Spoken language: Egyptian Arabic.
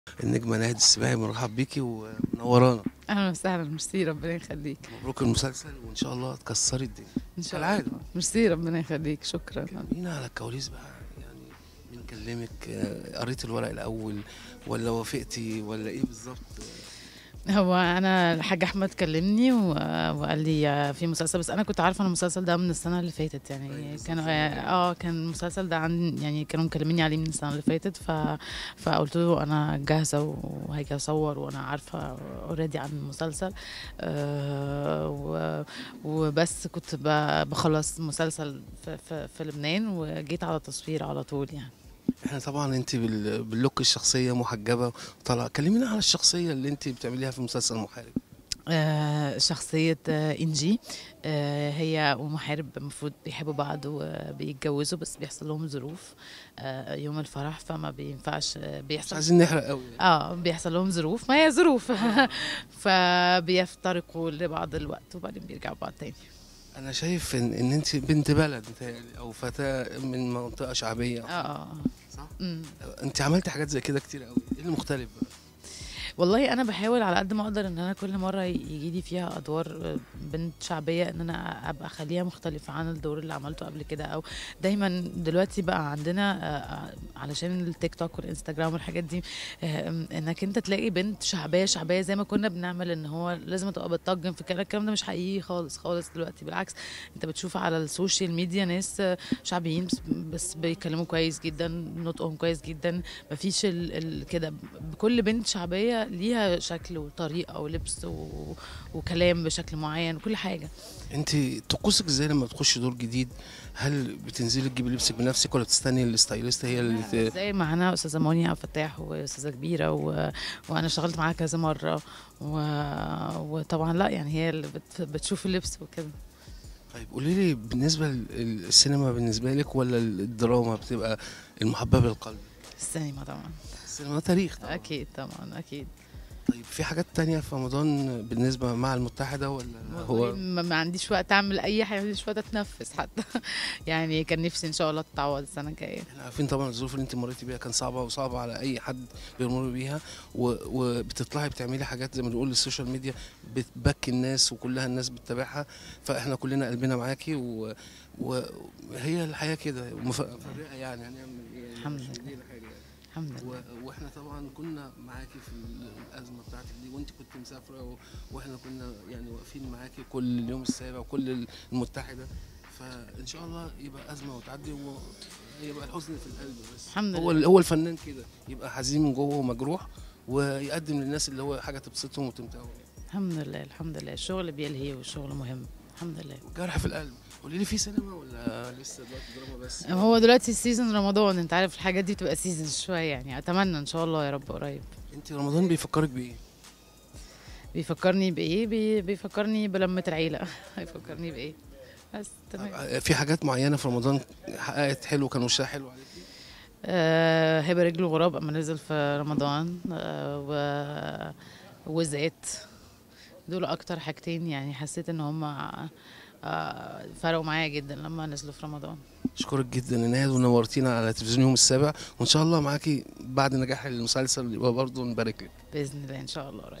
النجمة ناهد السباعي مرحب بيكي ومنورانا اهلا وسهلا ميرسي ربنا يخليك مبروك المسلسل وان شاء الله تكسري الدنيا ان شاء كالعادة. الله ميرسي ربنا يخليك شكرا كلمينا على الكواليس بقى يعني بنكلمك آه، قريت الورق الاول ولا وافقتي ولا ايه بالظبط هو انا الحاج احمد كلمني و- وقال لي في مسلسل بس انا كنت عارفه ان المسلسل ده من السنه اللي فاتت يعني أيوة، كانوا مسلسل. اه كان المسلسل ده عن يعني كانوا مكلميني عليه من السنه اللي فاتت ف فقلت له انا جاهزه وهاجي اصور وانا عارفه اوريدي عن المسلسل آه و- وبس كنت ب- بخلص مسلسل في, في, في لبنان وجيت على تصوير على طول يعني احنا طبعا انت بال- باللوك الشخصيه محجبه وطالعه كلمينا على الشخصيه اللي انت بتعمليها في مسلسل محارب آه، شخصية آه، إنجي آه، هي ومحارب المفروض بيحبوا بعض وبيتجوزوا بس بيحصل لهم ظروف آه، يوم الفرح فما بينفعش آه، مش بيحصل عايزين نحرق قوي اه بيحصل لهم ظروف ما هي ظروف فبيفترقوا لبعض الوقت وبعدين بيرجعوا بعض تاني انا شايف ان, إن انت بنت بلد متهيألي او فتاه من منطقه شعبيه اه اه صح أمم. انت عملتي حاجات زي كده كتير قوي ايه المختلف بقى والله انا بحاول على قد ما اقدر ان انا كل مره يجي لي فيها ادوار بنت شعبيه ان انا ابقى اخليها مختلفه عن الدور اللي عملته قبل كده او دايما دلوقتي بقى عندنا آه، علشان التيك توك والانستجرام والحاجات دي آه، انك انت تلاقي بنت شعبيه شعبيه زي ما كنا بنعمل ان هو لازم تبقى بتطجن في كده الكلام ده مش حقيقي خالص خالص دلوقتي بالعكس انت بتشوف على السوشيال ميديا ناس آه، شعبيين بس, بس بيتكلموا كويس جدا نطقهم كويس جدا مفيش ال ال كده بكل بنت شعبيه ليها شكل وطريقه ولبس و... وكلام بشكل معين وكل حاجه انت طقوسك ازاي لما تخشي دور جديد هل بتنزلي تجيبي لبسك بنفسك ولا بتستني الستايلست هي اللي ت... زي معانا استاذه مونيا عبد الفتاح واستاذه كبيره و... وانا اشتغلت معاها كذا مره و... وطبعا لا يعني هي اللي بت... بتشوف اللبس وكده طيب قولي لي بالنسبه للسينما بالنسبه لك ولا الدراما بتبقى المحببه للقلب السينما طبعا السينما تاريخ طبعا اكيد طبعا اكيد طيب في حاجات تانية في رمضان بالنسبه مع المتحده ولا هو هو ما ما عنديش وقت اعمل اي حاجه ما عنديش وقت اتنفس حتى يعني كان نفسي ان شاء الله تتعوض السنه الجايه احنا عارفين طبعا الظروف اللي انت مريتي بيها كان صعبه وصعبه على اي حد بيمر بيها و... وبتطلعي بتعملي حاجات زي ما بنقول السوشيال ميديا بتبكي الناس وكلها الناس بتتابعها فاحنا كلنا قلبنا معاكي و... وهي الحياه كده مفرقه يعني هنعمل ايه يعني الحمد مش لله. بايدينا حاجه يعني. الحمد لله و... واحنا طبعا كنا معاكي في الازمه بتاعتك دي وانت كنت مسافره و... واحنا كنا يعني واقفين معاكي كل اليوم السابع وكل المتحده فان شاء الله يبقى ازمه وتعدي ويبقى الحزن في القلب بس الحمد هو لله هو الفنان كده يبقى حزين من جوه ومجروح ويقدم للناس اللي هو حاجه تبسطهم وتمتعهم الحمد لله الحمد لله الشغل بيلهي والشغل مهم الحمد لله جرح في القلب قولي لي في سينما ولا لسه دلوقتي دراما بس هو دلوقتي سيزون رمضان انت عارف الحاجات دي بتبقى سيزون شويه يعني اتمنى ان شاء الله يا رب قريب انت رمضان بيفكرك بايه بيفكرني بايه بي بيفكرني بلمه العيله هيفكرني بايه بس تمام في حاجات معينه في رمضان حققت حلو كان وشها حلو عليكي أه هبه رجل الغراب اما نزل في رمضان أه و وذات دول اكتر حاجتين يعني حسيت ان هم أه فرقوا معايا جدا لما نزلوا في رمضان اشكرك جدا يا نهاد ونورتينا على تلفزيون يوم السابع وان شاء الله معاكي بعد نجاح المسلسل يبقى برضه نبارك لك باذن الله ان شاء الله قريب